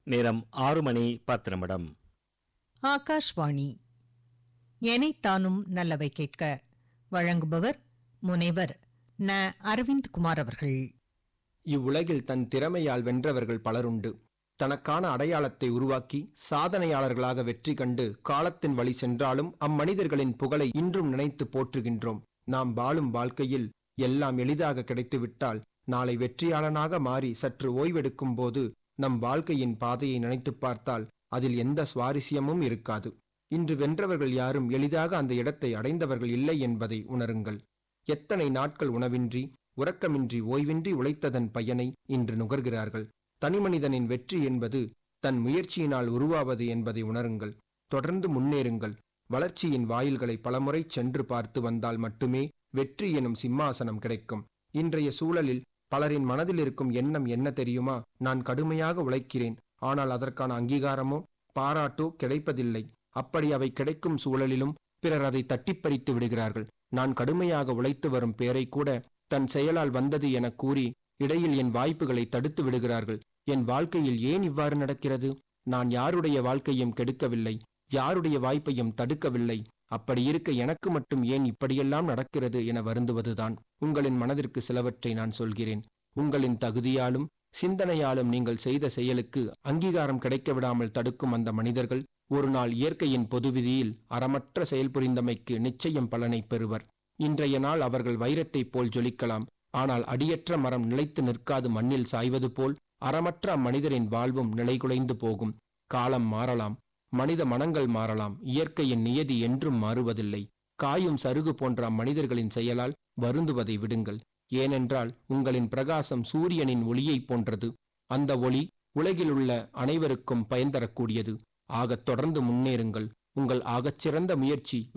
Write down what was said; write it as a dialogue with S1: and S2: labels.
S1: நேரம் ஆறு மணி பத்து நிமிடம்
S2: ஆகாஷ்வாணி எனைத்தானும் நல்லவை கேட்க வழங்குபவர் முனைவர் ந அரவிந்த் குமார் அவர்கள்
S3: இவ்வுலகில் தன் திறமையால் வென்றவர்கள் பலருண்டு தனக்கான அடையாளத்தை உருவாக்கி சாதனையாளர்களாக வெற்றி கண்டு காலத்தின் வழி சென்றாலும் அம்மனிதர்களின் புகழை இன்றும் நினைத்து போற்றுகின்றோம் நாம் வாழும் வாழ்க்கையில் எல்லாம் எளிதாக கிடைத்துவிட்டால் நாளை வெற்றியாளனாக மாறி சற்று ஓய்வெடுக்கும் போது நம் வாழ்க்கையின் பாதையை நினைத்துப் பார்த்தால் அதில் எந்த சுவாரஸ்யமும் இருக்காது இன்று வென்றவர்கள் யாரும் எளிதாக அந்த இடத்தை அடைந்தவர்கள் இல்லை என்பதை உணருங்கள் எத்தனை நாட்கள் உணவின்றி உறக்கமின்றி ஓய்வின்றி உழைத்ததன் பயனை இன்று நுகர்கிறார்கள் தனிமனிதனின் வெற்றி என்பது தன் முயற்சியினால் உருவாவது என்பதை உணருங்கள் தொடர்ந்து முன்னேறுங்கள் வளர்ச்சியின் வாயில்களை பலமுறை சென்று பார்த்து வந்தால் மட்டுமே வெற்றி எனும் சிம்மாசனம் கிடைக்கும் இன்றைய சூழலில் பலரின் மனதில் இருக்கும் எண்ணம் என்ன தெரியுமா நான் கடுமையாக உழைக்கிறேன் ஆனால் அதற்கான அங்கீகாரமோ பாராட்டோ கிடைப்பதில்லை அப்படி அவை கிடைக்கும் சூழலிலும் பிறர் அதை தட்டிப்பறித்து விடுகிறார்கள் நான் கடுமையாக உழைத்து வரும் பேரை கூட தன் செயலால் வந்தது என கூறி இடையில் என் வாய்ப்புகளை தடுத்து விடுகிறார்கள் என் வாழ்க்கையில் ஏன் இவ்வாறு நடக்கிறது நான் யாருடைய வாழ்க்கையும் கெடுக்கவில்லை யாருடைய வாய்ப்பையும் தடுக்கவில்லை அப்படி இருக்க எனக்கு மட்டும் ஏன் இப்படியெல்லாம் நடக்கிறது என வருந்துவதுதான் உங்களின் மனதிற்கு சிலவற்றை நான் சொல்கிறேன் உங்களின் தகுதியாலும் சிந்தனையாலும் நீங்கள் செய்த செயலுக்கு அங்கீகாரம் கிடைக்க விடாமல் தடுக்கும் அந்த மனிதர்கள் ஒரு நாள் இயற்கையின் பொது விதியில் அறமற்ற செயல் புரிந்தமைக்கு நிச்சயம் பலனை பெறுவர் இன்றைய நாள் அவர்கள் வைரத்தைப் போல் ஜொலிக்கலாம் ஆனால் அடியற்ற மரம் நிலைத்து நிற்காது மண்ணில் சாய்வது போல் அறமற்ற அம்மனிதரின் வாழ்வும் நிலைகுலைந்து போகும் காலம் மாறலாம் மனித மனங்கள் மாறலாம் இயற்கையின் நியதி என்றும் மாறுவதில்லை காயும் சருகு போன்ற அம்மனிதர்களின் செயலால் வருந்துவதை விடுங்கள் ஏனென்றால் உங்களின் பிரகாசம் சூரியனின் ஒளியைப் போன்றது அந்த ஒளி உலகில் உள்ள அனைவருக்கும் பயன் தரக்கூடியது ஆகத் தொடர்ந்து முன்னேறுங்கள் உங்கள் ஆகச்சிறந்த முயற்சி